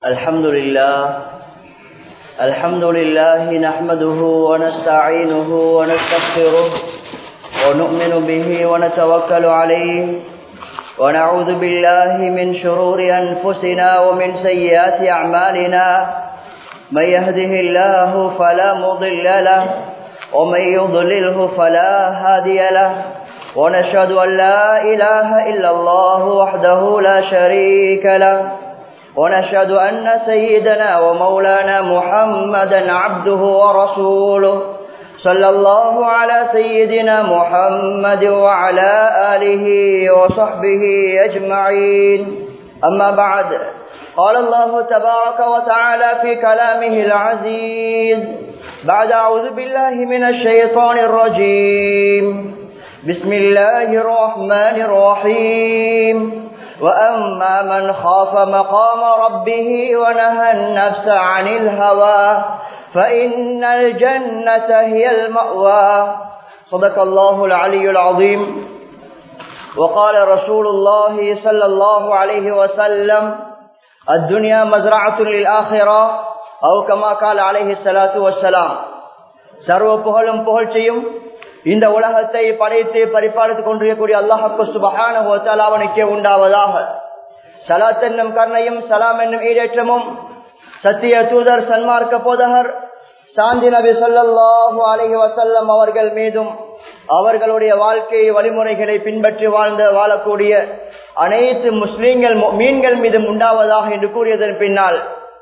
الحمد لله الحمد لله نحمده ونستعينه ونستغفره ونؤمن به ونتوكل عليه ونعوذ بالله من شرور أنفسنا ومن سيئات أعمالنا من يهده الله فلا مضل له ومن يضلله فلا هادي له ونشهد أن لا إله إلا الله وحده لا شريك له ونشهد أن سيدنا ومولانا محمدا عبده ورسوله صلى الله على سيدنا محمد وعلى آله وصحبه أجمعين أما بعد قال الله تبارك وتعالى في كلامه العزيز بعد أعوذ بالله من الشيطان الرجيم بسم الله الرحمن الرحيم وأما من خاف مقام ربه ونهى النفس عن الهوى فإن الجنة هي المأوى صدق الله العلي العظيم وقال رسول الله صلى الله عليه وسلم الدنيا مزرعة للآخرة أو كما قال عليه الصلاة والسلام சர்வ புகழும் புகழ்ச்சியும் இந்த உலகத்தை படைத்து பரிபாலித்துக் கொண்டிருக்கக்கூடிய அல்லாஹப்பு சுபகான அவனுக்கே உண்டாவதாக சலாத் என்னும் கர்ணையும் சலாம் என்னும் ஈடேற்றமும் சத்திய தூதர் சன்மார்க்க போதகர் சாந்தி நபி சொல்லாஹு அலஹி வசல்லம் அவர்கள் மீதும் அவர்களுடைய வாழ்க்கை வழிமுறைகளை பின்பற்றி வாழ்ந்த வாழக்கூடிய அனைத்து முஸ்லீம்கள் மீன்கள் மீதும் உண்டாவதாக என்று கூறியதன் பின்னால்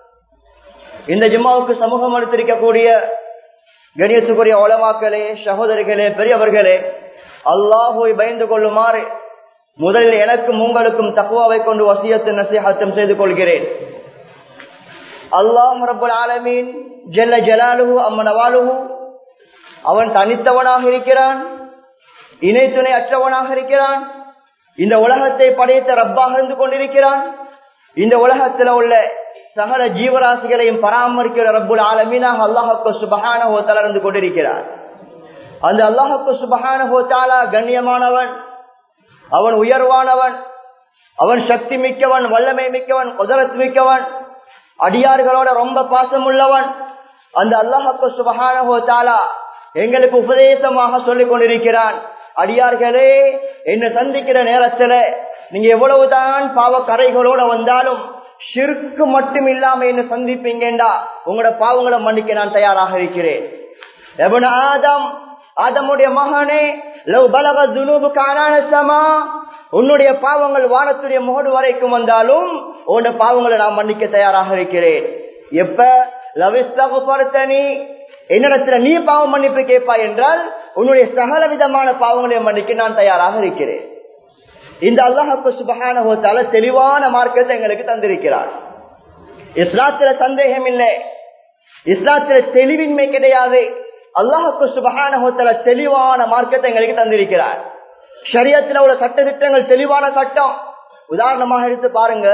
இந்த ஜிம்மாவுக்கு சமூகம் அளித்திருக்கக்கூடிய கணியத்துக்குரிய உலமாக்களே சகோதரிகளே பெரியவர்களே அல்லாஹுவை பயந்து கொள்ளுமாறு முதலில் எனக்கும் உங்களுக்கும் தக்குவாவை கொண்டு வசியத்து நசிஹத்தம் செய்து கொள்கிறேன் அல்லாஹ் ரபுல் ஆலமீன் ஜெல்ல ஜலாலுஹு அம்மனவாலுஹு அவன் தனித்தவனாக இருக்கிறான் இணை துணை அற்றவனாக இருக்கிறான் இந்த உலகத்தை படைத்த ரப்பாக இருந்து கொண்டிருக்கிறான் இந்த உலகத்தில் உள்ள சகல ஜீவராசிகளையும் பராமரிக்கிற ரப்புல் ஆலமீனாக அல்லாஹப்பு சுபகான ஹோத்தால இருந்து கொண்டிருக்கிறார் அந்த அல்லாஹப்பு சுபகான ஹோத்தாலா கண்ணியமானவன் அவன் உயர்வானவன் அவன் சக்தி மிக்கவன் வல்லமை மிக்கவன் குதரத் மிக்கவன் அடியார்களோட ரொம்ப பாசம் உள்ளவன் அந்த அல்லாஹப்பு சுபகான ஹோத்தாலா எங்களுக்கு உபதேசமாக சொல்லிக் கொண்டிருக்கிறான் அடியார்களே என்ன சந்திக்கிற நேரத்துல நீங்க எவ்வளவுதான் பாவ கரைகளோட வந்தாலும் ஷிர்க்கு மட்டும் இல்லாம என்ன சந்திப்பீங்கடா உங்களோட பாவங்களை மன்னிக்க நான் தயாராக இருக்கிறேன் எவன் ஆதம் ஆதமுடைய மகனே லவ் பலக துனூபு காணான சமா உன்னுடைய பாவங்கள் வானத்துடைய முகடு வரைக்கும் வந்தாலும் உன்னோட பாவங்களை நான் மன்னிக்க தயாராக இருக்கிறேன் எப்ப லவிஸ்தகுபர்த்தனி என்னிடத்துல நீ பாவம் மன்னிப்பு கேட்பாய் என்றால் உன்னுடைய சகல விதமான பாவங்களை மன்னிக்க நான் தயாராக இருக்கிறேன் இந்த அல்லாஹப்பு சுபகான தெளிவான மார்க்கத்தை எங்களுக்கு தந்திருக்கிறார் இஸ்லாத்துல சந்தேகம் இல்லை இஸ்லாத்துல தெளிவின்மை கிடையாது அல்லாஹப்பு சுபகான தெளிவான மார்க்கத்தை எங்களுக்கு தந்திருக்கிறார் ஷரியத்துல உள்ள சட்ட திட்டங்கள் தெளிவான சட்டம் உதாரணமாக எடுத்து பாருங்க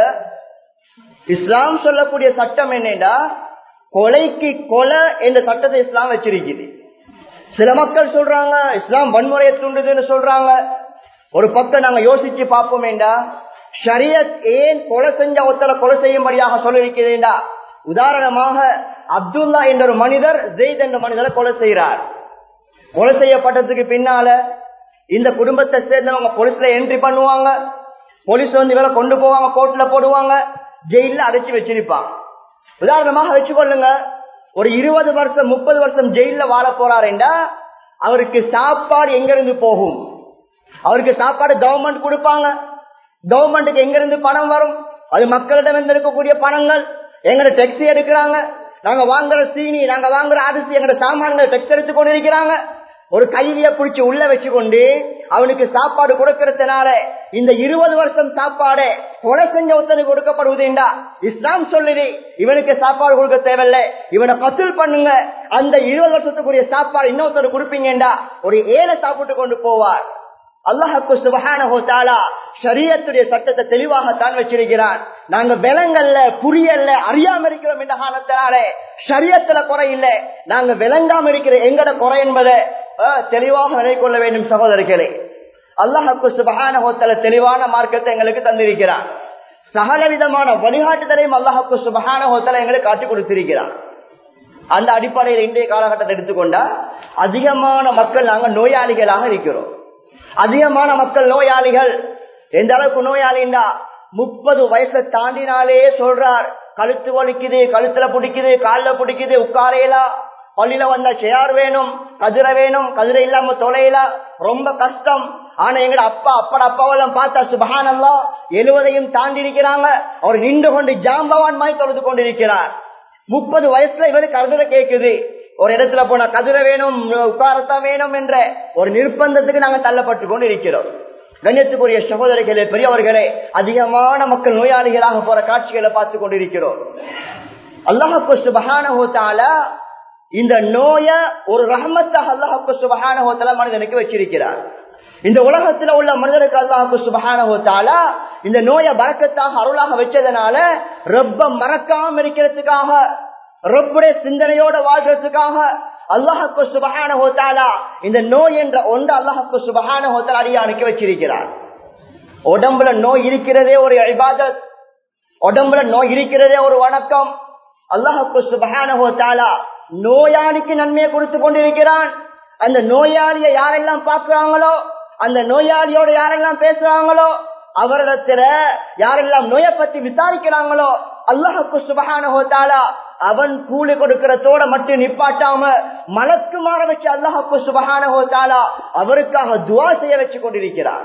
இஸ்லாம் சொல்லக்கூடிய சட்டம் என்னடா கொலைக்கு கொலை என்ற சட்டத்தை இஸ்லாம் வச்சிருக்குது சில மக்கள் சொல்றாங்க இஸ்லாம் வன்முறையை தூண்டுதுன்னு சொல்றாங்க ஒரு பக்கம் நாங்க யோசிச்சு பார்ப்போமேண்டா ஷரியத் ஏன் கொலை செஞ்ச ஒத்தரை கொலை செய்யும்படியாக சொல்லிருக்கிறேன்டா உதாரணமாக அப்துல்லா என்ற ஒரு மனிதர் ஜெயித் என்ற மனிதரை கொலை செய்யறார் கொலை செய்யப்பட்டதுக்கு பின்னால இந்த குடும்பத்தை சேர்ந்தவங்க போலீஸ்ல என்ட்ரி பண்ணுவாங்க போலீஸ் வந்து இவரை கொண்டு போவாங்க கோர்ட்ல போடுவாங்க ஜெயில அடைச்சு வச்சிருப்பாங்க உதாரணமாக வச்சுக்கொள்ளுங்க ஒரு இருபது வருஷம் முப்பது வருஷம் ஜெயில வாழ போறாருண்டா அவருக்கு சாப்பாடு எங்க இருந்து போகும் அவருக்கு சாப்பாடு கவர்மெண்ட் கொடுப்பாங்க கவர்மெண்ட்டுக்கு எங்க இருந்து பணம் வரும் அது மக்களிடம் இருந்து இருக்கக்கூடிய பணங்கள் எங்கட டெக்ஸி எடுக்கிறாங்க நாங்க வாங்குற சீனி நாங்க வாங்குற அரிசி எங்கட சாமான்கள் டெக்ஸ் எடுத்து கொண்டு இருக்கிறாங்க ஒரு கைதிய பிடிச்சி உள்ள வச்சுக்கொண்டு அவனுக்கு சாப்பாடு கொடுக்கறதுனால இந்த இருபது வருஷம் சாப்பாடு கொலை செஞ்ச ஒருத்தனு கொடுக்கப்படுவதுண்டா இஸ்லாம் சொல்லுது இவனுக்கு சாப்பாடு கொடுக்க தேவையில்லை இவனை கத்துல் பண்ணுங்க அந்த இருபது வருஷத்துக்குரிய சாப்பாடு இன்னொருத்தர் கொடுப்பீங்கடா ஒரு ஏழை சாப்பிட்டு கொண்டு போவார் அல்லாஹுக்கு சுபகான சரியத்துடைய சட்டத்தை தெளிவாகத்தான் வச்சிருக்கிறான் நாங்க விலங்கல்ல புரியல்ல அறியாம இருக்கிறோம் என்ற காரணத்தினாலே சரியத்துல குறை இல்லை நாங்க விளங்காம இருக்கிற எங்கட குறை என்பதை தெளிவாக நினைக்கொள்ள வேண்டும் சகோதரர்களே அல்லாஹுக்கு சுபகான தெளிவான மார்க்கத்தை எங்களுக்கு தந்திருக்கிறான் சகல விதமான வழிகாட்டுதலையும் அல்லாஹுக்கு சுபகான ஹோத்தல எங்களுக்கு காட்டிக் கொடுத்திருக்கிறார் அந்த அடிப்படையில் இன்றைய காலகட்டத்தை எடுத்துக்கொண்டா அதிகமான மக்கள் நாங்கள் நோயாளிகளாக இருக்கிறோம் அதிகமான மக்கள் நோயாளிகள் எந்த அளவுக்கு நோயாளின்னா முப்பது வயசை தாண்டினாலே சொல்றார் கழுத்து வலிக்குது கழுத்துல பிடிக்குது காலில் பிடிக்குது உட்காரையிலா பள்ளியில வந்த சேர் வேணும் கதிரை வேணும் கதிரை இல்லாம தொலையில ரொம்ப கஷ்டம் ஆனா எங்கட அப்பா அப்பட அப்பாவெல்லாம் பார்த்தா சுபகானல்லா எழுவதையும் தாண்டி இருக்கிறாங்க அவர் நின்று கொண்டு ஜாம்பவான் மாய் தொழுது கொண்டிருக்கிறார் முப்பது வயசுல இவரு கருதுரை கேக்குது ஒரு இடத்துல போனா கதிரை வேணும் உட்காரத்தான் வேணும் என்ற ஒரு நிர்பந்தத்துக்கு நாங்க தள்ளப்பட்டு கொண்டு இருக்கிறோம் கண்ணியத்துக்குரிய சகோதரிகளே பெரியவர்களே அதிகமான மக்கள் நோயாளிகளாக போற காட்சிகளை பார்த்து கொண்டிருக்கிறோம் அல்லாஹு சுபகான இந்த நோய ஒரு ரஹமத்தாக அல்லாஹு சுபகான மனிதனுக்கு வச்சிருக்கிறார் இந்த உலகத்துல உள்ள மனிதனுக்கு அல்லாஹு சுபகான இந்த நோயை பறக்கத்தாக அருளாக வச்சதுனால ரொம்ப மறக்காம இருக்கிறதுக்காக ரொப்புடைய சிந்தனையோட வாழ்றதுக்காக அல்லாஹுக்கு சுபகான ஹோத்தாலா இந்த நோய் என்ற ஒன்று அல்லாஹுக்கு சுபகான ஹோத்தாலா அடியானுக்கு வச்சிருக்கிறார் உடம்புல நோய் இருக்கிறதே ஒரு இபாதத் உடம்புல நோய் இருக்கிறதே ஒரு வணக்கம் அல்லாஹுக்கு சுபகான ஹோத்தாலா நோயாளிக்கு நன்மையை கொடுத்து கொண்டிருக்கிறான் அந்த நோயாளியை யாரெல்லாம் பார்க்கிறாங்களோ அந்த நோயாளியோட யாரெல்லாம் பேசுறாங்களோ அவரிடத்துல யாரெல்லாம் நோயை பத்தி விசாரிக்கிறாங்களோ அல்லாஹுக்கு சுபகான ஹோத்தாலா அவன் கூலி கொடுக்கிறதோட மட்டும் நிப்பாட்டாம மலக்கு மாற வச்சு அல்லாஹுக்கு சுபகான ஹோத்தாலா அவருக்காக துவா செய்ய வச்சு கொண்டிருக்கிறார்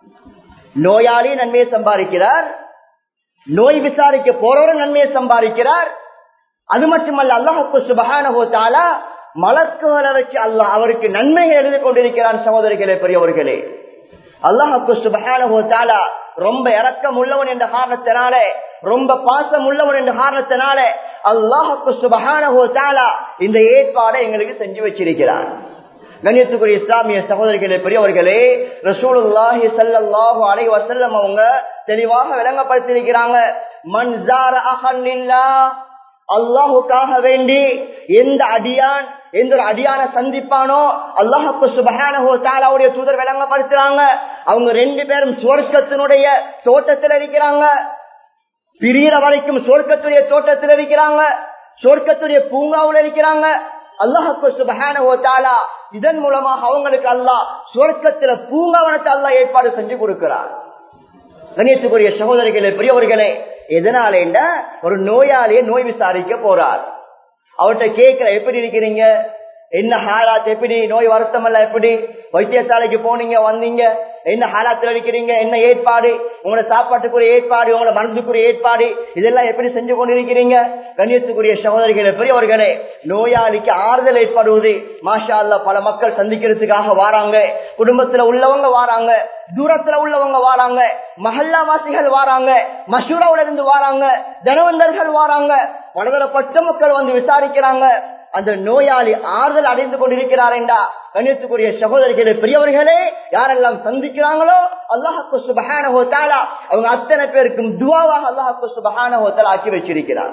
நோயாளி நன்மையை சம்பாதிக்கிறார் நோய் விசாரிக்க போறவரும் நன்மையை சம்பாதிக்கிறார் அது மட்டுமல்ல அல்லாஹுக்கு சுபகான ஹோத்தாலா மலக்குகளை வச்சு அல்லாஹ் அவருக்கு நன்மையை எழுதி கொண்டிருக்கிறான் சகோதரிகளே பெரியவர்களே அல்லாஹுக்கு சுபகான ரொம்ப இறக்கம் உள்ளவன் என்ற காரணத்தினாலே ரொம்ப பாசம் உள்ளவன் என்ற காரணத்தினாலே அல்லாஹுக்கு சுபகான இந்த ஏற்பாடை எங்களுக்கு செஞ்சு வச்சிருக்கிறார் கண்ணியத்துக்குரிய இஸ்லாமிய சகோதரிகளே பெரியவர்களே ரசூலுல்லாஹி சல்லாஹு அலை வசல்லம் அவங்க தெளிவாக விளங்கப்படுத்திருக்கிறாங்க மன்சார அகல்லில்லா அல்லாஹுக்காக வேண்டி எந்த அடியான் எந்த ஒரு அடியான சந்திப்பானோ அல்லாஹுக்கு சுபகானுடைய தூதர் விளங்கப்படுத்துறாங்க அவங்க ரெண்டு பேரும் சுவர்க்கத்தினுடைய தோட்டத்தில் இருக்கிறாங்க பிரியிற வரைக்கும் சொர்க்கத்துடைய தோட்டத்தில் இருக்கிறாங்க சொர்க்கத்துடைய பூங்காவில் இருக்கிறாங்க அல்லாஹுக்கு சுபகான இதன் மூலமாக அவங்களுக்கு அல்லாஹ் சொர்க்கத்துல பூங்காவனத்தை அல்லாஹ் ஏற்பாடு செஞ்சு கொடுக்கிறார் கணியத்துக்குரிய சகோதரிகளே பெரியவர்களே எதனாலேண்டா ஒரு நோயாளியை நோய் விசாரிக்க போறார் அவர்கிட்ட கேட்கிற எப்படி இருக்கிறீங்க என்ன ஹாலாத் எப்படி நோய் வருத்தம் எல்லாம் எப்படி வைத்தியசாலைக்கு போனீங்க வந்தீங்க என்ன ஹாலாத்துல இருக்கிறீங்க என்ன ஏற்பாடு உங்களோட சாப்பாட்டுக்குரிய ஏற்பாடு உங்களோட மருந்துக்குரிய ஏற்பாடு இதெல்லாம் எப்படி செஞ்சு கொண்டிருக்கிறீங்க கண்ணியத்துக்குரிய சகோதரிகளே பெரியவர்களே நோயாளிக்கு ஆறுதல் ஏற்படுவது மாஷா அல்ல பல மக்கள் சந்திக்கிறதுக்காக வாராங்க குடும்பத்துல உள்ளவங்க வாராங்க தூரத்துல உள்ளவங்க வாராங்க மஹல்லாவாசிகள் வாராங்க மசூராவில இருந்து வாராங்க தனவந்தர்கள் வாராங்க பலதரப்பட்ட மக்கள் வந்து விசாரிக்கிறாங்க அந்த நோயாளி ஆறுதல் அடைந்து கொண்டிருக்கிறார் என்றா கண்ணியத்துக்குரிய சகோதரிகளே பெரியவர்களே யாரெல்லாம் சந்திக்கிறாங்களோ அல்லாஹு சுபகான ஹோத்தாலா அவங்க அத்தனை பேருக்கும் துவாவாக அல்லாஹு சுபகான ஹோத்தாலா ஆக்கி வச்சிருக்கிறார்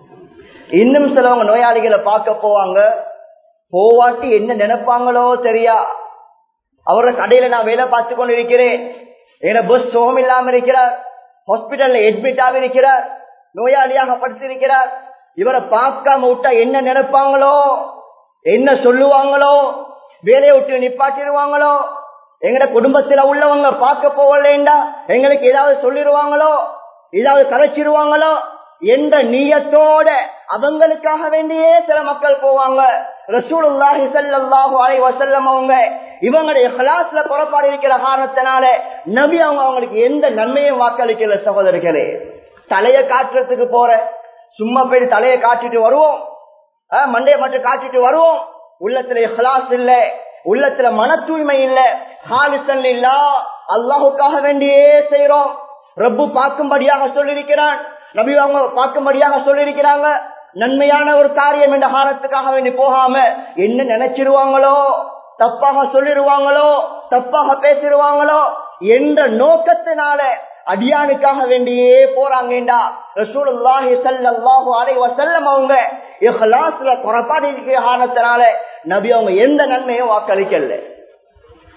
இன்னும் சிலவங்க நோயாளிகளை பார்க்க போவாங்க போவாட்டி என்ன நினைப்பாங்களோ தெரியா அவரோட கடையில நான் வேலை பார்த்து கொண்டு இருக்கிறேன் என பஸ் சுகம் இல்லாம இருக்கிறார் ஹாஸ்பிட்டல்ல அட்மிட் ஆக இருக்கிறார் நோயாளியாக படுத்திருக்கிறார் இவரை பார்க்காம விட்டா என்ன நினைப்பாங்களோ என்ன சொல்லுவாங்களோ வேலையை விட்டு நிப்பாட்டிடுவாங்களோ எங்கட குடும்பத்துல உள்ளவங்க பார்க்க போகலேண்டா எங்களுக்கு ஏதாவது சொல்லிடுவாங்களோ ஏதாவது கலைச்சிருவாங்களோ என்ற நீயத்தோட அவங்களுக்காக வேண்டியே சில மக்கள் போவாங்க ரசூலுல்லாஹி ஸல்லல்லாஹு அலைஹி வஸல்லம் அவங்க இவங்களுடைய இஹ்லாஸ்ல குறைபாடு இருக்கிற காரணத்தினால நபி அவங்க அவங்களுக்கு எந்த நன்மையும் வாக்களிக்கல சகோதரர்களே தலைய காட்டுறதுக்கு போற சும்மா போய் தலையை காட்டிட்டு வருவோம் மண்டையை மட்டும் காட்டிட்டு வருவோம் உள்ளத்துல இஹ்லாஸ் இல்ல உள்ளத்துல மன தூய்மை இல்ல ஹாலிசன் இல்ல அல்லாஹுக்காக வேண்டியே செய்யறோம் ரப்பு பார்க்கும்படியாக சொல்லியிருக்கிறான் நபி அவங்க பார்க்கும்படியாக சொல்லியிருக்கிறாங்க நன்மையான ஒரு காரியம் என்ற காரணத்துக்காக வேண்டி போகாம என்ன நினைச்சிருவாங்களோ தப்பாக சொல்லிடுவாங்களோ தப்பாக பேசிடுவாங்களோ என்ற நோக்கத்தினால அடியானுக்காக வேண்டியே போறாங்கடா ரசூலுல்லாஹி ஸல்லல்லாஹு அலைஹி வஸல்லம் அவங்க இஹ்லாஸ்ல குறைபாடு இருக்கிற காரணத்தினால நபி அவங்க எந்த நன்மையும் வாக்களிக்கல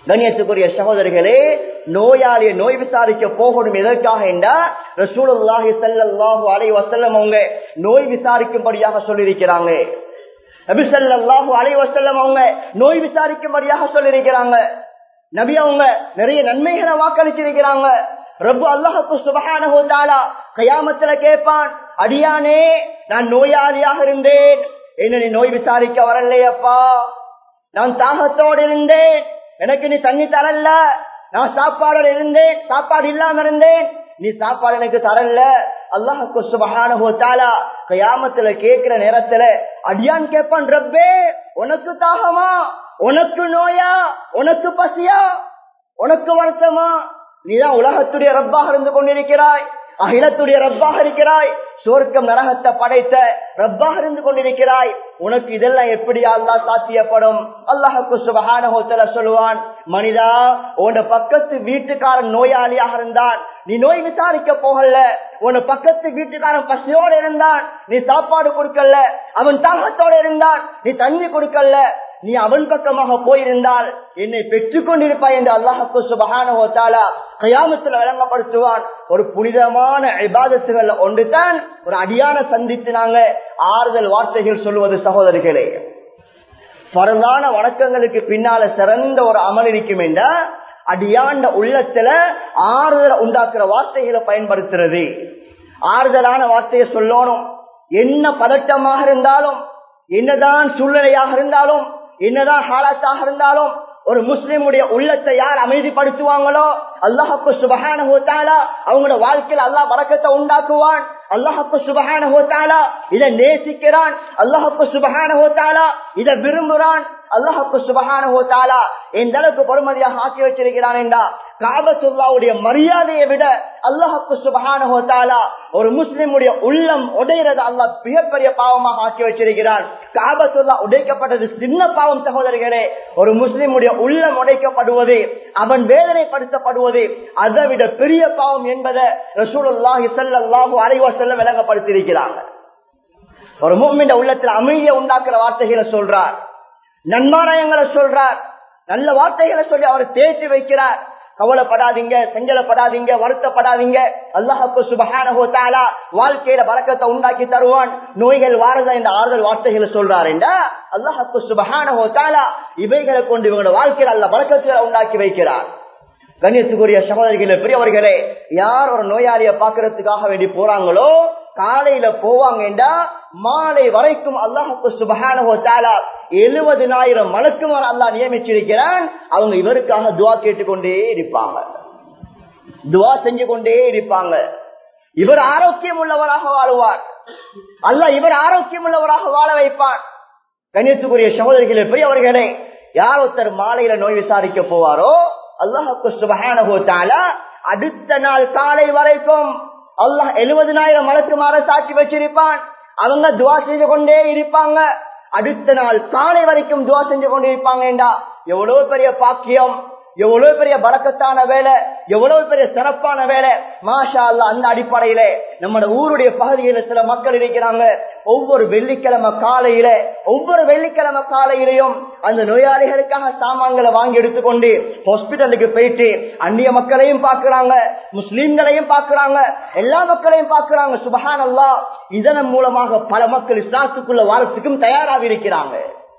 கண்ணியத்துக்குரிய சகோதரிகளே நோயாளியை நோய் விசாரிக்க போகணும் எதற்காக என்றா ரசூலுல்லாஹி ஸல்லல்லாஹு அலைஹி வஸல்லம் அவங்க நோய் விசாரிக்கும்படியாக சொல்லியிருக்கிறாங்க நபி ஸல்லல்லாஹு அலைஹி வஸல்லம் அவங்க நோய் விசாரிக்கும்படியாக சொல்லியிருக்கிறாங்க நபி அவங்க நிறைய நன்மைகளை வாக்களிச்சிருக்கிறாங்க ரப்பு அல்லாஹு சுபஹானஹு தஆலா கயாமத்துல கேட்பான் அடியானே நான் நோயாளியாக இருந்தேன் என்ன நீ நோய் விசாரிக்க வரலையப்பா நான் தாகத்தோடு இருந்தேன் எனக்கு நீ தண்ணி தரல நான் சாப்பாடு இருந்தேன் சாப்பாடு இல்லாம இருந்தேன் நீ சாப்பாடு எனக்கு தரல அல்லாஹுக்கு சுபஹானஹு தஆலா கயாமத்துல கேக்குற நேரத்துல அடியான் கேட்பான் ரப்பே உனக்கு தாகமா உனக்கு நோயா உனக்கு பசியா உனக்கு வருத்தமா நீதான் உலகத்துடைய ரப்பாக இருந்து கொண்டிருக்கிறாய் அகிலத்துடைய ரப்பாக இருக்கிறாய் சோர்க்கம் நரகத்தை படைத்த ரப்பாக இருந்து கொண்டிருக்கிறாய் உனக்கு இதெல்லாம் எப்படி அல்லா சாத்தியப்படும் அல்லாஹுக்கு சுபகான சொல்லுவான் மனிதா உன பக்கத்து வீட்டுக்காரன் நோயாளியாக இருந்தான் நீ நோய் விசாரிக்க போகல உன பக்கத்து வீட்டுக்காரன் பசியோடு இருந்தான் நீ சாப்பாடு கொடுக்கல அவன் தாகத்தோடு இருந்தான் நீ தண்ணி கொடுக்கல நீ அவன் பக்கமாக போயிருந்தால் என்னை பெற்றுக் கொண்டிருப்பாய் என்று அல்லாஹுக்கு சுபகான கயாமத்தில் வழங்கப்படுத்துவான் ஒரு புனிதமான இபாதத்துகள் ஒன்றுதான் ஒரு அடியான சந்தித்து நாங்க ஆறுதல் வார்த்தைகள் சொல்லுவது சகோதரிகளே பரந்தான வணக்கங்களுக்கு பின்னால சிறந்த ஒரு அமல் இருக்கும் என்றா அடியாண்ட உள்ளத்துல ஆறுதலை உண்டாக்குற வார்த்தைகளை பயன்படுத்துறது ஆறுதலான வார்த்தையை சொல்லணும் என்ன பதட்டமாக இருந்தாலும் என்னதான் சூழ்நிலையாக இருந்தாலும் என்னதான் ஹாலாத்தாக இருந்தாலும் ஒரு முஸ்லிமுடைய உள்ளத்தை யார் அமைதிப்படுத்துவாங்களோ அல்லாஹப்பு சுபகான ஹோத்தாலா அவங்களோட வாழ்க்கையில் அல்லாஹ் வழக்கத்தை உண்டாக்குவான் அல்லாஹப்பு சுபகான ஹோத்தாலா இதை நேசிக்கிறான் அல்லாஹப்பு சுபகான ஹோத்தாலா இதை விரும்புறான் அல்லாஹப்பு சுபகான ஹோத்தாலா எந்த அளவுக்கு பொறுமதியாக ஆக்கி வச்சிருக்கிறான் என்றா காபத்துல்லாவுடைய மரியாதையை விட அல்லாஹப்பு சுபகான ஹோத்தாலா ஒரு முஸ்லிமுடைய உள்ளம் உடையிறத அல்லாஹ் மிகப்பெரிய பாவமாக ஆக்கி வச்சிருக்கிறான் காபத்துல்லா உடைக்கப்பட்டது சின்ன பாவம் சகோதரர்களே ஒரு முஸ்லிமுடைய உள்ளம் உடைக்கப்படுவது அவன் வேதனைப்படுத்தப்படுவது அதை விட பெரிய பாவம் என்பதை ரசூலுல்லாஹி ஸல்லல்லாஹு அலைஹி வஸல்லம் விளங்கப்படுத்தியிருக்கிறாங்க ஒரு மூமின் உள்ளத்தில் அமைதியை உண்டாக்குற வார்த்தைகளை சொல்றார் நன்மாராயங்களை சொல்றார் நல்ல வார்த்தைகளை சொல்லி அவர் தேய்ச்சி வைக்கிறார் கவலைப்படாதீங்க செஞ்சலப்படாதீங்க வருத்தப்படாதீங்க அல்லாஹப்பு சுபஹானஹோ தாலா வாழ்க்கையில பறக்கத்தை உண்டாக்கி தருவான் நோய்கள் வாரதா என்ற ஆறுதல் வார்த்தைகளை சொல்றார் என்றா அல்லாஹப்பு சுபஹானஹோ தாலா இவைகளை கொண்டு இவங்களோட வாழ்க்கையில அல்ல பறக்கத்தை உண்டாக்கி வைக்கிறார் கண்ணியத்துக்குரிய சகோதரிகளே பெரியவர்களே யார் ஒரு நோயாளியை பாக்குறதுக்காக வேண்டி போறாங்களோ காலையில போவாங்கடா மாலை வரைக்கும் அல்லாஹுக்கு சுபகானஹோ தாலா எழுபதினாயிரம் மலக்குமார் அல்லாஹ் நியமிச்சிருக்கிறான் அவங்க இவருக்காக துவா கேட்டுக்கொண்டே இருப்பாங்க துவா செஞ்சு கொண்டே இருப்பாங்க இவர் ஆரோக்கியம் உள்ளவராக வாழுவார் அல்ல இவர் ஆரோக்கியம் உள்ளவராக வாழ வைப்பான் கண்ணியத்துக்குரிய சகோதரிகளே பெரியவர்களே யார் ஒருத்தர் மாலையில நோய் விசாரிக்க போவாரோ அல்லாஹுக்கு சுபகானஹோ தாலா அடுத்த நாள் காலை வரைக்கும் அல்லாஹ் எழுபதினாயிரம் மலக்குமார சாட்சி வச்சிருப்பான் அவங்க துவா செஞ்சு கொண்டே இருப்பாங்க அடுத்த நாள் காலை வரைக்கும் துவா செஞ்சு கொண்டு இருப்பாங்கடா எவ்வளவு பெரிய பாக்கியம் எவ்வளவு பெரிய பறக்கத்தான வேலை எவ்வளவு பெரிய சிறப்பான வேலை மாஷா அல்லா அந்த அடிப்படையில நம்ம ஊருடைய பகுதியில சில மக்கள் இருக்கிறாங்க ஒவ்வொரு வெள்ளிக்கிழமை காலையில ஒவ்வொரு வெள்ளிக்கிழமை காலையிலையும் அந்த நோயாளிகளுக்காக சாமான்களை வாங்கி எடுத்துக்கொண்டு ஹாஸ்பிட்டலுக்கு போயிட்டு அந்நிய மக்களையும் பாக்குறாங்க முஸ்லீம்களையும் பாக்குறாங்க எல்லா மக்களையும் பாக்குறாங்க சுபஹான் அல்லா இதன் மூலமாக பல மக்கள் இஸ்லாத்துக்குள்ள வாரத்துக்கும் தயாராக இருக்கிறாங்க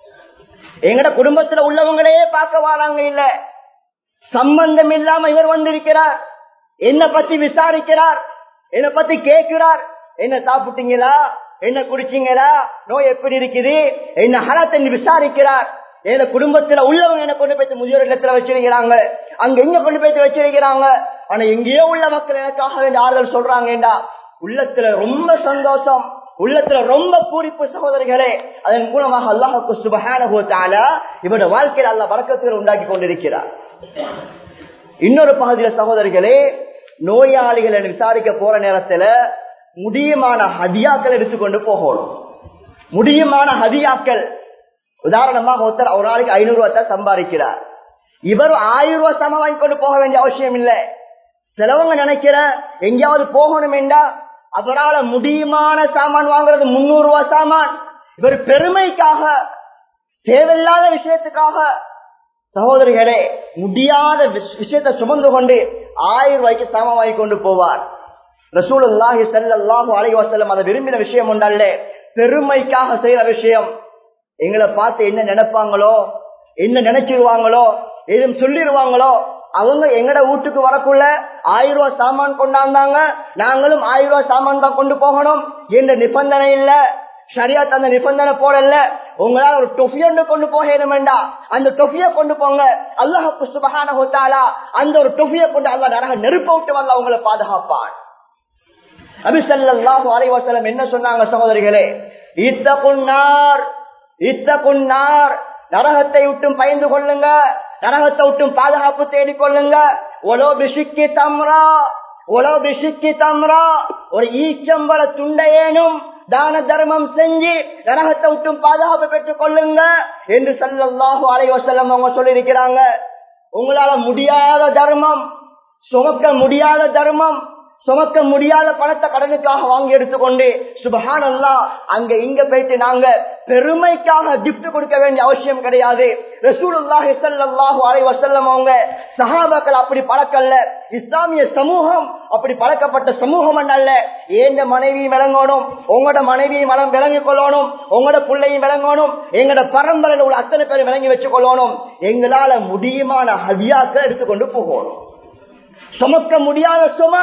எங்கட குடும்பத்துல உள்ளவங்களே பார்க்க வராங்க இல்ல சம்பந்தம் இல்லாம இவர் வந்திருக்கிறார் என்ன பத்தி விசாரிக்கிறார் என்ன பத்தி கேட்கிறார் என்ன சாப்பிட்டீங்களா என்ன குடிச்சீங்களா நோய் எப்படி இருக்குது என்ன ஹரத்தை விசாரிக்கிறார் என் குடும்பத்துல உள்ளவங்க என்ன கொண்டு போய் முதியோர் இடத்துல வச்சிருக்கிறாங்க அங்க எங்க கொண்டு போய் வச்சிருக்கிறாங்க ஆனா எங்கேயோ உள்ள மக்கள் எனக்காக வேண்டிய ஆறுதல் சொல்றாங்கடா உள்ளத்துல ரொம்ப சந்தோஷம் உள்ளத்துல ரொம்ப பூரிப்பு சகோதரிகளே அதன் மூலமாக அல்லாஹுக்கு சுபகான இவருடைய வாழ்க்கையில் அல்ல வழக்கத்தில் உண்டாக்கி கொண்டிருக்கிறார் இன்னொரு பகுதியில சகோதரிகளே நோயாளிகளை விசாரிக்க போற நேரத்துல முடியுமான ஹதியாக்கள் எடுத்துக்கொண்டு போகணும் முடியுமான ஹதியாக்கள் உதாரணமாக ஒருத்தர் ஒரு நாளைக்கு ஐநூறு ரூபாய் சம்பாதிக்கிறார் இவர் ஆயிரம் ரூபாய் சம வாங்கி கொண்டு போக வேண்டிய அவசியம் இல்லை சிலவங்க நினைக்கிற எங்கேயாவது போகணும் என்றா அவரால் முடியுமான சாமான் வாங்குறது முன்னூறு ரூபாய் சாமான் இவர் பெருமைக்காக தேவையில்லாத விஷயத்துக்காக சகோதரிகளே முடியாத விஷ- விஷயத்தை சுமந்து கொண்டு ஆயிரம் ரூபாய்க்கு சமமாகி கொண்டு போவார் ரசூலுல்லாஹி ஸல்லல்லாஹு அலைஹி வஸல்லம் அதை விரும்பின விஷயம் ஒன்றல்ல பெருமைக்காக செய்யற விஷயம் எங்களை பார்த்து என்ன நினைப்பாங்களோ என்ன நினைச்சிருவாங்களோ எதுவும் சொல்லிடுவாங்களோ அவங்க எங்கட வீட்டுக்கு வரக்குள்ள ஆயிரம் ரூபாய் சாமான் கொண்டாந்தாங்க நாங்களும் ஆயிரம் ரூபாய் சாமான் தான் கொண்டு போகணும் என்ற நிபந்தனை இல்ல சரியா அந்த நிபந்தனை போடல உங்களால ஒரு டொஃபியொன்று கொண்டு போகணும் வேண்டாம் அந்த டொஃபிய கொண்டு போங்க அல்லாஹ் சுபஹான ஹோத்தாலா அந்த ஒரு டொஃபிய கொண்டு அல்லாஹ் நரக நெருப்ப விட்டு வரல உங்களை பாதுகாப்பான் அபிசல்லாஹு அலைவாசலம் என்ன சொன்னாங்க சகோதரிகளே இத்த குன்னார் இத்த குன்னார் நரகத்தை விட்டும் பயந்து கொள்ளுங்க நரகத்தை விட்டும் பாதுகாப்பு தேடிக் கொள்ளுங்க ஒலோ பிசிக்கி தம்ரா ஒலோ பிசிக்கி தம்ரா ஒரு ஈச்சம்பள துண்டையேனும் தான தர்மம் செஞ்சு நரகத்தை விட்டும் பாதுகாப்பு பெற்றுக் கொள்ளுங்க என்று சல்லல்லாஹு அலைவசல்லம் அவங்க சொல்லியிருக்கிறாங்க உங்களால முடியாத தர்மம் சுமக்க முடியாத தர்மம் சுமக்க முடியாத பணத்தை கடனுக்காக வாங்கி எடுத்துக்கொண்டு சுபஹான் அல்லா அங்க இங்க போயிட்டு நாங்க பெருமைக்காக gift கொடுக்க வேண்டிய அவசியம் கிடையாது ரசூலுல்லாஹி ஸல்லல்லாஹு அலைஹி வஸல்லம் அவங்க சஹாபாக்கள் அப்படி பழக்கல்ல இஸ்லாமிய சமூகம் அப்படி பழக்கப்பட்ட சமூகம் அல்ல ஏந்த மனைவியும் விளங்கணும் உங்களோட மனைவியும் வளம் விளங்கிக் கொள்ளணும் உங்களோட பிள்ளையும் விளங்கணும் எங்களோட பரம்பரையில் உள்ள அத்தனை பேரும் விளங்கி வச்சுக் கொள்ளணும் எங்களால முடியுமான ஹதியாக்கள் எடுத்துக்கொண்டு போகணும் சுமக்க முடியாத சும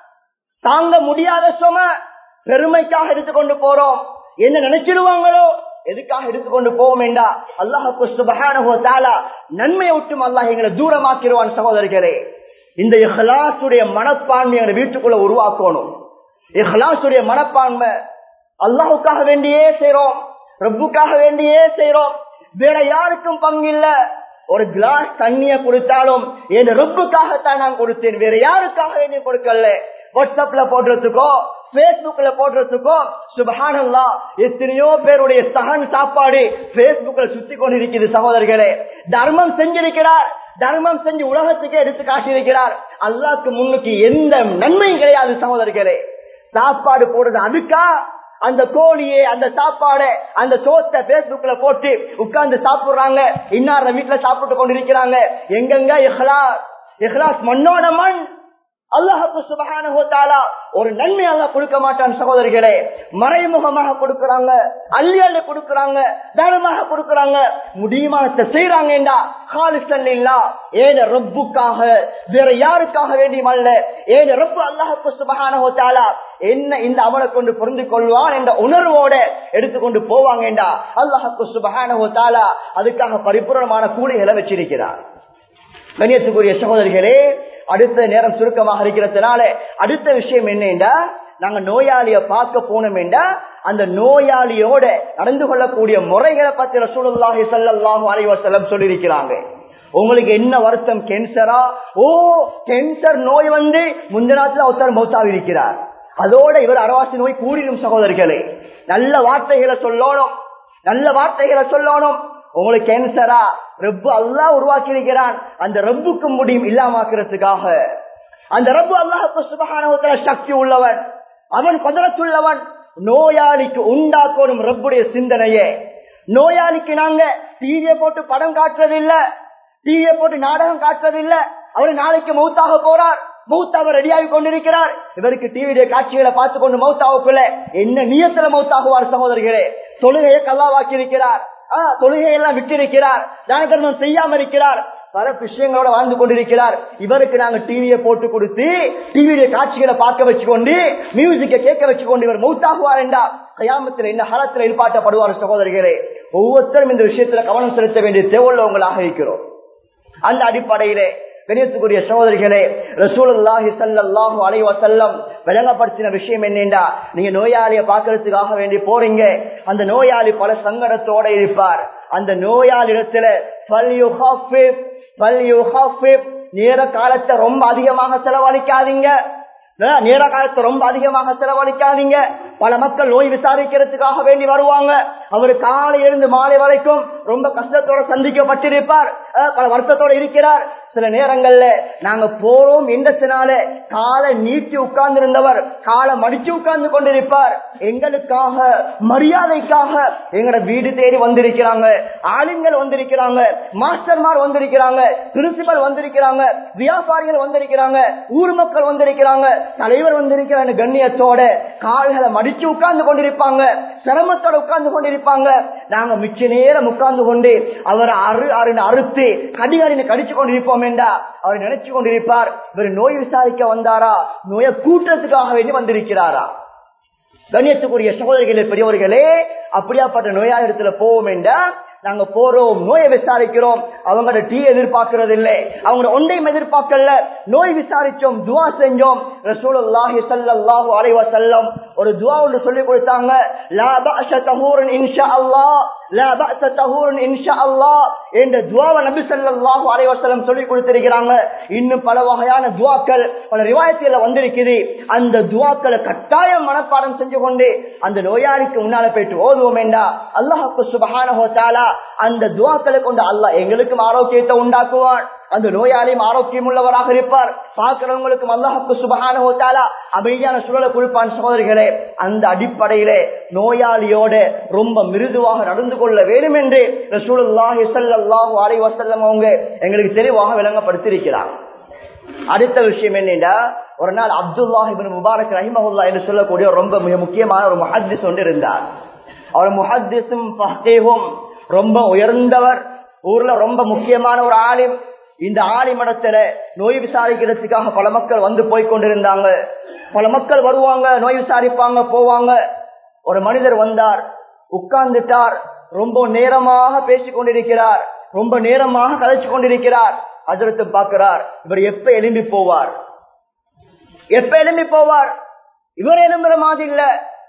தாங்க முடியாத சும பெருமைக்காக எடுத்துக்கொண்டு போறோம் என்ன நினைச்சிடுவாங்களோ எதுக்காக எடுத்துக்கொண்டு போவோம் என்றா அல்லாஹு சுபஹானஹு வ தஆலா நன்மையை விட்டும் அல்லாஹ் எங்களை தூரமாக்கிடுவான் சகோதரர்களே இந்த இஹ்லாசுடைய மனப்பான்மை எங்க வீட்டுக்குள்ள உருவாக்கணும் இஹ்லாசுடைய மனப்பான்மை அல்லாஹுக்காக வேண்டியே செய்றோம் ரப்புக்காக வேண்டியே செய்றோம் வேற யாருக்கும் பங்கு இல்ல ஒரு கிளாஸ் தண்ணிய கொடுத்தாலும் என் ரப்புக்காகத்தான் நான் கொடுத்தேன் வேற யாருக்காக வேண்டிய கொடுக்கல வாட்ஸ்அப்ல போடுறதுக்கோ பேஸ்புக்ல போடுறதுக்கோ சுபஹானல்லா எத்தனையோ பேருடைய சகன் சாப்பாடு பேஸ்புக்ல சுத்தி கொண்டிருக்கிறது சகோதரர்களே தர்மம் செஞ்சிருக்கிறார் தர்மம் செஞ்சு உலகத்துக்கே எடுத்து காட்டியிருக்கிறார் அல்லாஹ்க்கு முன்னுக்கு எந்த நன்மையும் கிடையாது சகோதரர்களே சாப்பாடு போடுறது அதுக்கா அந்த கோழியே அந்த சாப்பாடு அந்த சோத்தை பேஸ்புக்ல போட்டு உட்கார்ந்து சாப்பிடுறாங்க இன்னார வீட்டுல சாப்பிட்டு கொண்டிருக்கிறாங்க எங்கெங்க இஹ்லாஸ் இஹ்லாஸ் மண்ணோட மண் அல்லாஹு சுபஹானஹு தஆலா ஒரு நன்மை அல்லாஹ் கொடுக்க மாட்டான் சகோதரிகளே மறைமுகமாக கொடுக்கறாங்க அள்ளி அள்ளி கொடுக்கறாங்க தானமாக கொடுக்கறாங்க முடியுமானத்தை செய்யறாங்கடா காலிசன் இல்லா ஏன ரப்புக்காக வேற யாருக்காக வேண்டியும் அல்ல ஏன ரப்பு அல்லாஹு சுபஹானஹு தஆலா என்ன இந்த அமலை கொண்டு புரிந்து கொள்வான் என்ற உணர்வோட எடுத்துக்கொண்டு போவாங்கடா அல்லாஹு சுபஹானஹு தஆலா அதுக்காக பரிபூர்ணமான கூலிகளை வச்சிருக்கிறார் கண்ணியத்துக்குரிய சகோதரிகளே அடுத்த நேரம் சுருக்கமாக இருக்கிறதுனால அடுத்த விஷயம் என்னென்றா நாங்க நோயாளிய பார்க்க போனோம் அந்த நோயாளியோட நடந்து கொள்ளக்கூடிய முறைகளை பத்தி ரசூலுல்லாஹி ஸல்லல்லாஹு அலைஹி வஸல்லம் சொல்லியிருக்கிறாங்க உங்களுக்கு என்ன வருத்தம் கேன்சரா ஓ கேன்சர் நோய் வந்து முந்தினாத்துல ஒருத்தர் மௌத்தாவி இருக்கிறார் அதோட இவர் அரவாசி நோய் கூடிடும் சகோதரிகளே நல்ல வார்த்தைகளை சொல்லணும் நல்ல வார்த்தைகளை சொல்லணும் உங்களுக்கு கேன்சரா ரப்பு அல்லா உருவாக்கி இருக்கிறான் அந்த ரப்புக்கு முடியும் இல்லாமக்கிறதுக்காக அந்த ரப்பு அல்லாஹுக்கு சுபகான சக்தி உள்ளவன் அவன் குதிரத்துள்ளவன் நோயாளிக்கு உண்டாக்கணும் ரப்புடைய சிந்தனையே நோயாளிக்கு நாங்க டிவியை போட்டு படம் காட்டுறது இல்ல டிவியை போட்டு நாடகம் காட்டுறது இல்ல அவரு நாளைக்கு மௌத்தாக போறார் மௌத்தாக ரெடியாகி கொண்டிருக்கிறார் இவருக்கு டிவியுடைய காட்சிகளை பார்த்து கொண்டு மௌத்தாவுக்குள்ள என்ன நியத்துல மௌத்தாகுவார் சகோதரர்களே தொழுகையை கல்லாவாக்கி இருக்கிறார் தொழுகையெல்லாம் விட்டிருக்கிறார் தான தர்மம் செய்யாம இருக்கிறார் பல விஷயங்களோட வாழ்ந்து கொண்டிருக்கிறார் இவருக்கு நாங்க டிவியை போட்டு கொடுத்து டிவியுடைய காட்சிகளை பார்க்க வச்சுக்கொண்டு மியூசிக்கை கேட்க வச்சுக்கொண்டு இவர் மௌத்தாகுவார் என்றா கயாமத்தில் என்ன காலத்தில் எதிர்பார்க்கப்படுவார் சகோதரிகளே ஒவ்வொருத்தரும் இந்த விஷயத்துல கவனம் செலுத்த வேண்டிய தேவையுள்ளவங்களாக இருக்கிறோம் அந்த அடிப்படையிலே கணியத்துக்குரிய சகோதரிகளே ரசூலுல்லாஹி ஸல்லல்லாஹு அலைஹி வஸல்லம் விளங்கப்படுத்தின விஷயம் என்னென்றா நீங்க நோயாளிய பாக்குறதுக்காக வேண்டி போறீங்க அந்த நோயாளி பல சங்கடத்தோட இருப்பார் அந்த நோயாளிடத்துல நேர காலத்தை ரொம்ப அதிகமாக செலவழிக்காதீங்க நேர காலத்தை ரொம்ப அதிகமாக செலவழிக்காதீங்க பல மக்கள் நோய் விசாரிக்கிறதுக்காக வேண்டி வருவாங்க அவர் காலை இருந்து மாலை வரைக்கும் ரொம்ப கஷ்டத்தோட சந்திக்கப்பட்டிருப்பார் பல வருத்தத்தோட இருக்கிறார் சில நேரங்கள்ல நாங்க போறோம் என்றதுனால காலை நீட்டி உட்கார்ந்து இருந்தவர் காலை மடிச்சு உட்கார்ந்து கொண்டிருப்பார் எங்களுக்காக மரியாதைக்காக எங்கட வீடு தேடி வந்திருக்கிறாங்க ஆளுங்கள் வந்திருக்கிறாங்க மாஸ்டர்மார் வந்திருக்கிறாங்க பிரின்சிபல் வந்திருக்கிறாங்க வியாபாரிகள் வந்திருக்கிறாங்க ஊர் மக்கள் வந்திருக்கிறாங்க தலைவர் வந்திருக்கிறாங்க கண்ணியத்தோட கால்களை மடிச்சு உட்கார்ந்து கொண்டிருப்பாங்க சிரமத்தோட உட்கார்ந்து கொண்டிருப்பாங்க நாங்க மிச்ச நேரம் உட்கார்ந்து கொண்டு அவர் அரு அருன்னு அறுத்து கடிகாரின்னு கடிச்சு கொண்டிருப்போம் என்றா அவர் நினைச்சு கொண்டிருப்பார் இவர் நோய் விசாரிக்க வந்தாரா நோயை கூட்டத்துக்காக வேண்டி வந்திருக்கிறாரா கண்ணியத்துக்குரிய சகோதரிகளே பெரியவர்களே அப்படியாப்பட்ட நோயாளிடத்துல போவோம் என்றா நாங்க போறோம் நோயை விசாரிக்கிறோம் அவங்களோட டீ எதிர்பார்க்கறது இல்லை அவங்களோட ஒன்றையும் எதிர்பார்க்கல நோய் விசாரிச்சோம் துவா செஞ்சோம் ரசூலுல்லாஹி ஸல்லல்லாஹு அலைஹி வஸல்லம் ஒரு துவா ஒன்று சொல்லி கொடுத்தாங்க லா பஅஸ தஹூரன் இன்ஷா அல்லாஹ் லா பஅஸ தஹூரன் இன்ஷா அல்லாஹ் என்ற துவாவை நபி ஸல்லல்லாஹு அலைஹி வஸல்லம் சொல்லி கொடுத்திருக்கிறாங்க இன்னும் பல வகையான துவாக்கள் பல ரிவாயத்துல வந்திருக்குது அந்த துவாக்களை கட்டாயம் மனப்பாடம் செஞ்சு கொண்டு அந்த நோயாளிக்கு முன்னால போயிட்டு ஓதுவோம் என்றா அல்லாஹுக்கு சுபஹானஹு வ தஆலா அந்த துவாக்களை கொண்டு அல்லாஹ் எங்களுக்கும் ஆரோக்கியத்தை உண்டாக்குவான் அந்த நோயாளியும் ஆரோக்கியம் உள்ளவராக இருப்பார் பார்க்கிறவங்களுக்கும் அல்லாஹுக்கு சுபகான ஹோத்தாலா அமைதியான சூழலை கொடுப்பான் சகோதரிகளே அந்த அடிப்படையிலே நோயாளியோட ரொம்ப மிருதுவாக நடந்து கொள்ள வேண்டும் என்று ரசூலுல்லாஹி ஸல்லல்லாஹு அலைஹி வஸல்லம் அவங்க எங்களுக்கு தெளிவாக விளங்கப்படுத்தியிருக்கிறார் அடுத்த விஷயம் என்னென்றா ஒரு நாள் அப்துல்லாஹ் இப்னு முபாரக் ரஹிமஹுல்லா என்று சொல்லக்கூடிய ரொம்ப மிக முக்கியமான ஒரு முஹத்திஸ் ஒன்று இருந்தார் அவர் முஹத்திஸும் ஃபஹீஹும் ரொம்ப உயர்ந்தவர் ஊர்ல ரொம்ப முக்கியமான ஒரு ஆலிம் இந்த ஆலிமடத்துல நோய் விசாரிக்கிறதுக்காக பல மக்கள் வந்து போய் கொண்டிருந்தாங்க பல மக்கள் வருவாங்க நோய் விசாரிப்பாங்க போவாங்க ஒரு மனிதர் வந்தார் உட்கார்ந்துட்டார் ரொம்ப நேரமாக பேசிக் கொண்டிருக்கிறார் ரொம்ப நேரமாக கதைச்சு கொண்டிருக்கிறார் அதிரத்து பார்க்கிறார் இவர் எப்ப எழும்பி போவார் எப்ப எழும்பி போவார் இவர் எழும்புற மாதிரி இல்ல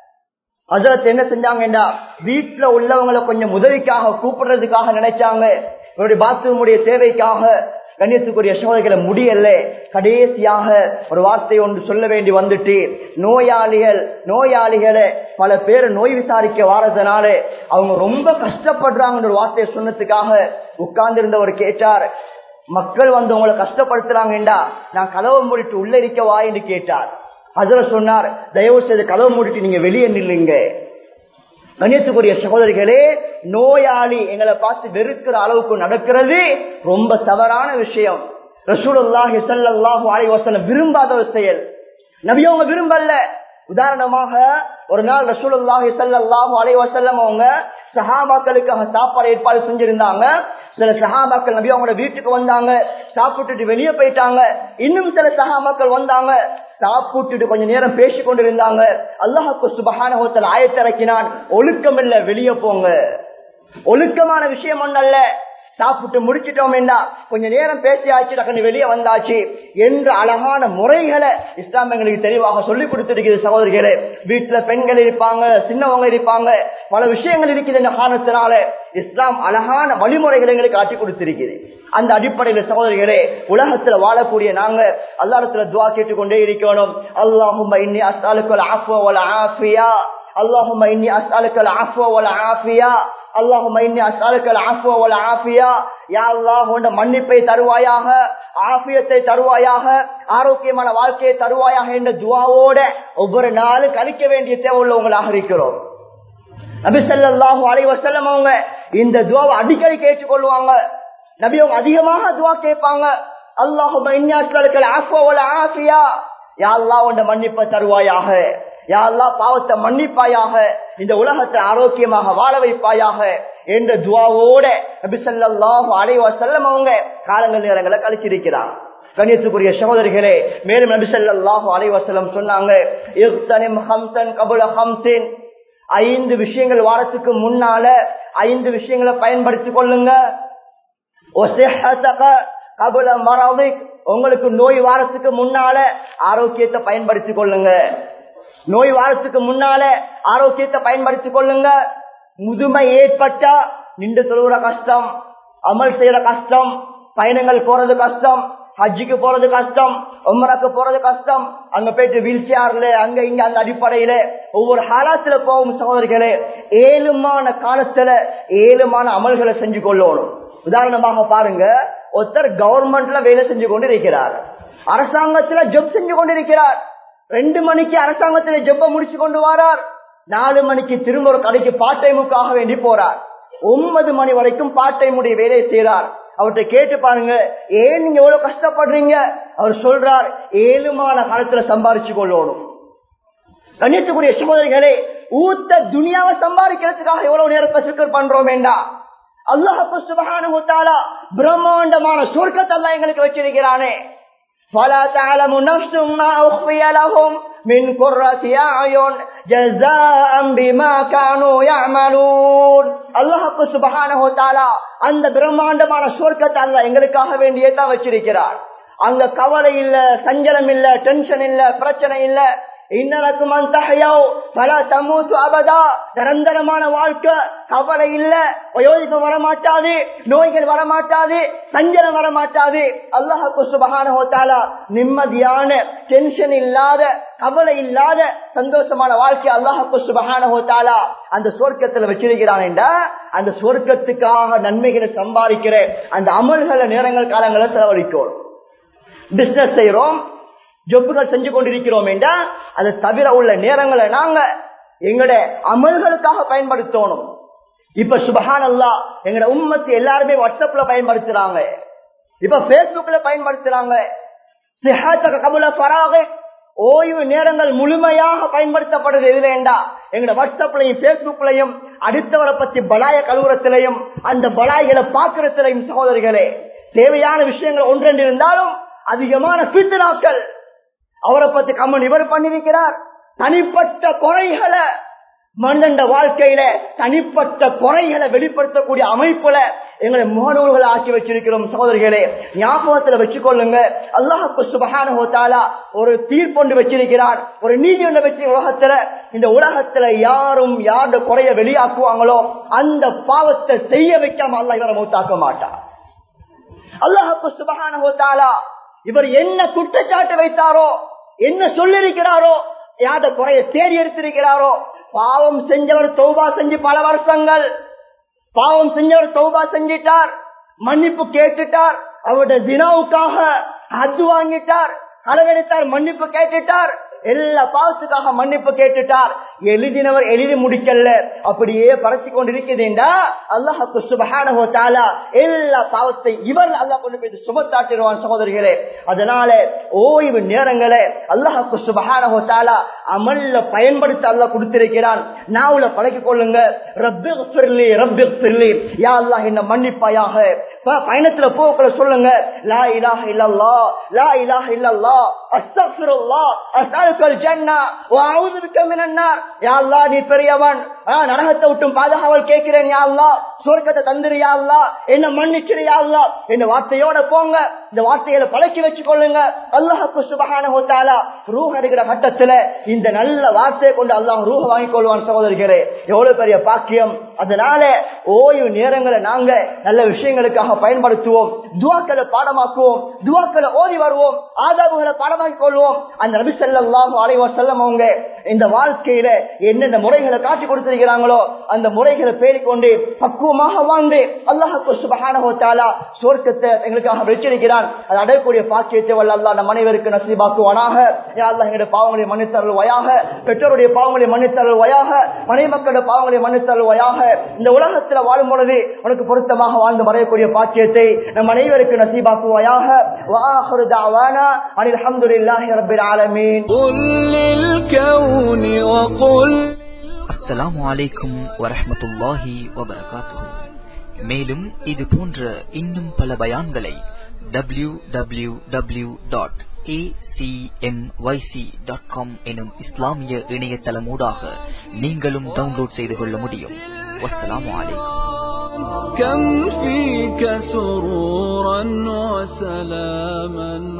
ஹசரத் என்ன செஞ்சாங்கடா வீட்டுல உள்ளவங்களை கொஞ்சம் உதவிக்காக கூப்பிடுறதுக்காக நினைச்சாங்க இவருடைய பாத்ரூமுடைய தேவைக்காக கண்ணியத்துக்குரிய சோதனைகளை முடியல கடைசியாக ஒரு வார்த்தை ஒன்று சொல்ல வேண்டி வந்துட்டு நோயாளிகள் நோயாளிகளை பல பேர் நோய் விசாரிக்க வாரதுனால அவங்க ரொம்ப கஷ்டப்படுறாங்கன்ற ஒரு வார்த்தையை சொன்னதுக்காக உட்கார்ந்து இருந்தவர் கேட்டார் மக்கள் வந்து உங்களை கஷ்டப்படுத்துறாங்கடா நான் கதவை மூடிட்டு உள்ள இருக்கவா என்று கேட்டார் அதுல சொன்னார் தயவு செய்து கதவு மூடிட்டு நீங்க வெளியே நில்லுங்க கண்ணியத்துக்குரிய சகோதரிகளே நோயாளி எங்களை பார்த்து வெறுக்கிற அளவுக்கு நடக்கிறது ரொம்ப தவறான விஷயம் ரசூலுல்லாஹி ஸல்லல்லாஹு அலைஹி வஸல்லம் விரும்பாத ஒரு செயல் நபி அவங்க விரும்பல உதாரணமாக ஒரு நாள் ரசூலுல்லாஹி ஸல்லல்லாஹு அலைஹி வஸல்லம் அவங்க சஹாபாக்களுக்காக சாப்பாடு ஏற்பாடு செஞ்சிருந்தாங்க சில சஹாபாக்கள் நபி அவங்களோட வீட்டுக்கு வந்தாங்க சாப்பிட்டுட்டு வெளியே போயிட்டாங்க இன்னும் சில சஹாபாக்கள் வந்தாங்க சாப்பிட்டுட்டு கொஞ்ச நேரம் பேசி கொண்டிருந்தாங்க அல்லாஹுக்கு சுபகான ஹோத்தல் ஆயத்திறக்கினான் ஒழுக்கம் இல்ல வெளியே போங்க ஒழுக்கமான விஷயம் ஒன்றல்ல சாப்பிட்டு முடிச்சிட்டோம் என்றா கொஞ்ச நேரம் பேசியாச்சு டக்குனு வெளியே வந்தாச்சு என்ற அழகான முறைகளை இஸ்லாம் எங்களுக்கு தெளிவாக சொல்லிக் கொடுத்திருக்கிறது சகோதரிகளே வீட்டுல பெண்கள் இருப்பாங்க சின்னவங்க இருப்பாங்க பல விஷயங்கள் இருக்குது என்ற காரணத்தினால இஸ்லாம் அழகான வழிமுறைகளை எங்களுக்கு காட்டி கொடுத்திருக்கிறது அந்த அடிப்படையில் சகோதரிகளே உலகத்துல வாழக்கூடிய நாங்க அல்லாடத்துல துவா கேட்டுக்கொண்டே இருக்கணும் அல்லாஹும் இன்னி அஸ்தாலுக்கள் ஆஃபோ ஆஃபியா اللهم إني أسألك العفو والعافية اللهم إني أسألك العفو والعافية يا الله உண்ட மன்னிப்பை தருவாயாக ஆபியத்தை தருவாயாக ஆரோக்கியமான வாழ்க்கையை தருவாயாக என்ற துவாவோட ஒவ்வொரு நாளும் கழிக்க வேண்டிய தேவை உள்ளவங்களாக இருக்கிறோம் நபி ஸல்லல்லாஹு அலைஹி வஸல்லம் அவங்க இந்த துவாவை அடிக்கடி கேட்டுக்கொள்வாங்க நபி அவங்க அதிகமாக துவா கேட்பாங்க அல்லாஹும்ம இன்னி அஸ்அலுக அல்-அஃவ வல் ஆஃபியா யா அல்லாஹ் உண்ட மன்னிப்பை தருவாயாக யா அல்லாஹ் பாவத்தை மன்னிப்பாயாக இந்த உலகத்தை ஆரோக்கியமாக வாழ வைப்பாயாக என்ற துவாவோட நபி ஸல்லல்லாஹு அலைஹி வஸல்லம் அவங்க காலங்கள் நேரங்களை கழிச்சிருக்கிறார் கண்ணியத்துக்குரிய சகோதரிகளே மேலும் நபி ஸல்லல்லாஹு அலைஹி வஸல்லம் சொன்னாங்க இக்தனிம் ஹம்சன் கபுல ஹம்சின் ஐந்து விஷயங்கள் வாரத்துக்கு முன்னால ஐந்து விஷயங்களை பயன்படுத்திக் கொள்ளுங்க கபுல மரவிக் உங்களுக்கு நோய் வாரத்துக்கு முன்னால ஆரோக்கியத்தை பயன்படுத்திக் கொள்ளுங்க நோய் வாரத்துக்கு முன்னால ஆரோக்கியத்தை பயன்படுத்திக் கொள்ளுங்க முதுமை ஏற்பட்டா நின்று தொழுகிற கஷ்டம் அமல் செய்யற கஷ்டம் பயணங்கள் போறது கஷ்டம் ஹஜ்ஜுக்கு போறது கஷ்டம் உமராக்கு போறது கஷ்டம் அங்க போயிட்டு வீல் சேர்ல அங்க இங்க அந்த அடிப்படையில ஒவ்வொரு ஹாலாத்துல போகும் சகோதரிகளே ஏழுமான காலத்துல ஏழுமான அமல்களை செஞ்சு கொள்ளணும் உதாரணமாக பாருங்க ஒருத்தர் கவர்மெண்ட்ல வேலை செஞ்சு கொண்டு இருக்கிறார் அரசாங்கத்துல ஜப் செஞ்சு கொண்டிருக்கிறார் ரெண்டு மணிக்கு அரசாங்கத்துல ஜப்ப முடிச்சு கொண்டு வரார் நாலு மணிக்கு திரும்ப ஒரு கடைக்கு பார்ட் டைமுக்காக வேண்டி போறார் ஒன்பது மணி வரைக்கும் பார்ட் டைமுடைய வேலையை செய்யறார் அவர்கிட்ட கேட்டு பாருங்க ஏன் நீங்க எவ்வளவு கஷ்டப்படுறீங்க அவர் சொல்றார் ஏழுமான காலத்துல சம்பாரிச்சு கொள்ளணும் கண்ணியத்துக்குரிய சகோதரிகளே ஊத்த துனியாவை சம்பாதிக்கிறதுக்காக எவ்வளவு நேரத்தை சிக்கல் பண்றோம் வேண்டாம் அல்லாஹு சுபஹானஹு தஆலா பிரம்மாண்டமான சொர்க்கத்தை அல்லாஹ் எங்களுக்கு வச்சிருக்கிறானே فلا تعلم نفس ما أخفي لهم من قرة أعين جزاء بما كانوا يعملون அல்லாஹு சுபஹானஹு தஆலா அந்த பிரம்மாண்டமான சொர்க்கத்தை அல்லாஹ் எங்களுக்காக வேண்டியே தான் வச்சிருக்கிறார் அங்க கவலை இல்ல சஞ்சலம் இல்ல டென்ஷன் இல்ல பிரச்சனை இல்ல இன்னலக்கும் அந்தஹயோ பல தமூத்து அபதா நிரந்தரமான வாழ்க்கை கவலை இல்ல வயோதிகம் வரமாட்டாது நோய்கள் வரமாட்டாது சஞ்சலம் வரமாட்டாது அல்லாஹு சுபகான நிம்மதியான டென்ஷன் இல்லாத கவலை இல்லாத சந்தோஷமான வாழ்க்கை அல்லாஹு சுபகான அந்த சொர்க்கத்துல வச்சிருக்கிறான் என்றா அந்த சொர்க்கத்துக்காக நன்மைகளை சம்பாதிக்கிற அந்த அமல்கள நேரங்கள் காலங்களை செலவழிக்கும் பிசினஸ் செய்யறோம் ஜொப்புகள் செஞ்சு கொண்டிருக்கிறோம் என்றா அதை தவிர உள்ள நேரங்களை நாங்க எங்கட அமல்களுக்காக பயன்படுத்தணும் இப்ப சுபஹான் அல்லா எங்கட உம்மத்து எல்லாருமே வாட்ஸ்அப்ல பயன்படுத்துறாங்க இப்ப பேஸ்புக்ல பயன்படுத்துறாங்க கபுல பராக ஓய்வு நேரங்கள் முழுமையாக பயன்படுத்தப்படுது எதுல வேண்டா எங்கட வாட்ஸ்அப்லையும் பேஸ்புக்லையும் அடுத்தவரை பத்தி பலாய கழுவுறத்திலையும் அந்த பலாய்களை பாக்குறத்திலையும் சகோதரிகளே தேவையான விஷயங்கள் ஒன்றென்று இருந்தாலும் அதிகமான பித்தனாக்கள் அவரை பத்தி கம்மன் இவர் பண்ணிருக்கிறார் தனிப்பட்ட குறைகளை மன்னண்ட வாழ்க்கையில தனிப்பட்ட குறைகளை வெளிப்படுத்தக்கூடிய அமைப்புல எங்களை முகநூல்களை ஆக்கி வச்சிருக்கிறோம் சகோதரிகளே ஞாபகத்துல வச்சுக்கொள்ளுங்க அல்லாஹு சுபகான ஒரு தீர்ப்பொண்டு வச்சிருக்கிறார் ஒரு நீதி ஒன்று வச்சு உலகத்துல இந்த உலகத்துல யாரும் யாருடைய குறைய வெளியாக்குவாங்களோ அந்த பாவத்தை செய்ய வைக்காம அல்ல இவரை மூத்தாக்க மாட்டார் அல்லாஹு சுபகான இவர் என்ன குற்றச்சாட்டு வைத்தாரோ என்ன சொல்லிருக்கிறாரோ யாத குறைய தேடி எடுத்திருக்கிறாரோ பாவம் செஞ்சவர் தௌபா செஞ்சு பல வருஷங்கள் பாவம் செஞ்சவர் தௌபா செஞ்சிட்டார் மன்னிப்பு கேட்டுட்டார் அவருடைய தினாவுக்காக அது வாங்கிட்டார் அளவெடுத்தார் மன்னிப்பு கேட்டுட்டார் எல்லா பாவத்துக்காக மன்னிப்பு கேட்டுட்டார் எழுதினவர் எழுதி முடிக்கல அப்படியே பரத்தி கொண்டிருக்கிறதா அல்லாஹு சுபஹானஹு தஆலா எல்லா பாவத்தை இவர் அல்லாஹ் கொண்டு போய் சுமத்தாட்டிடுவான் சகோதரிகளே அதனால ஓய்வு நேரங்களே அல்லாஹு சுபஹானஹு தஆலா அமல்ல பயன்படுத்த அல்லாஹ் கொடுத்திருக்கிறான் நாவுல பழக்கிக் கொள்ளுங்க ரப்பிக் ஃபிர்லி ரப்பிக் ஃபிர்லி யா அல்லாஹ் என்ன மன்னிப்பாயாக பயணத்துல போகக்குள்ள சொல்லுங்க லா இலாஹ இல்லல்லாஹ் லா இலாஹ இல்லல்லாஹ் அஸ்தக்ஃபிருல்லாஹ் அஸ்அலுக்கல் ஜன்னah வ அஊது பிக மினன் நார் யா அல்லாஹ் நீ பெரியவன் நரகத்தை விட்டும் பாதுகாவல் கேட்கிறேன் யா அல்லாஹ் சொர்க்கத்தை தந்துரு யா அல்லாஹ் என்ன மன்னிச்சிரு யா அல்லாஹ் என்ன வார்த்தையோட போங்க இந்த வார்த்தைகளை பழக்கி வச்சு கொள்ளுங்க அல்லாஹுக்கு சுபஹானஹு தஆலா ரூஹ் எடுக்கிற கட்டத்துல இந்த நல்ல வார்த்தையை கொண்டு அல்லாஹ் ரூஹ் வாங்கிக் கொள்வான் சகோதரிகளே எவ்வளவு பெரிய பாக்கியம் அதனால ஓய்வு நேரங்களை நாங்க நல்ல விஷயங்களுக்காக பயன்படுத்துவோம் துவாக்களை பாடமாக்குவோம் துவாக்களை ஓதி வருவோம் ஆதாபுகளை பாடமாக்கிக் கொள்வோம் அந்த நபி ஸல்லல்லாஹு அலைஹி வஸல்லம் அவங்க இந்த வாழ்க்கையில என்னென்ன முறைகளை காட்டி கொடுத்திருக்கிறாங்களோ அந்த முறைகளை பேடிக்கொண்டு பக்குவமாக வாழ்ந்து அல்லாஹுக்கு சுபஹானஹு தஆலா சொர்க்கத்தை எங்களுக்காக வச்சிருக்கிறான் அது அடையக்கூடிய பாக்கியத்தை வல்ல அல்லாஹ் நம் அனைவருக்கு நசீபாக்குவானாக யா அல்லாஹ் எங்களுடைய பாவங்களை மன்னித்தருள் வயாக பெற்றோருடைய பாவங்களை மன்னித்தருள் வயாக மனை மக்களுடைய பாவங்களை மன்னித்தருள் வயாக இந்த உலகத்துல வாழும் பொழுது உனக்கு பொருத்தமாக வாழ்ந்து மறையக்கூடிய பாக்கியத்தை நம் அனைவருக்கு நசீபாக்குவாயாக வாஹரு தாவானா அனில் அல்ஹம்துலில்லாஹி ரப்பில் ஆலமீன் قل للكون وقل அஸ்ஸலாமு அலைக்கும் வரஹ்மத்துல்லாஹி வபரகாத்துஹு மேலும் இது போன்ற இன்னும் பல பயான்களை W W W dot dot com எனும் இஸ்லாமிய இணையதளமூடாக நீங்களும் டவுன்லோட் செய்து கொள்ள முடியும் வஸ்ஸலாமு அலைக்கும் كم فيك سرورا وسلاما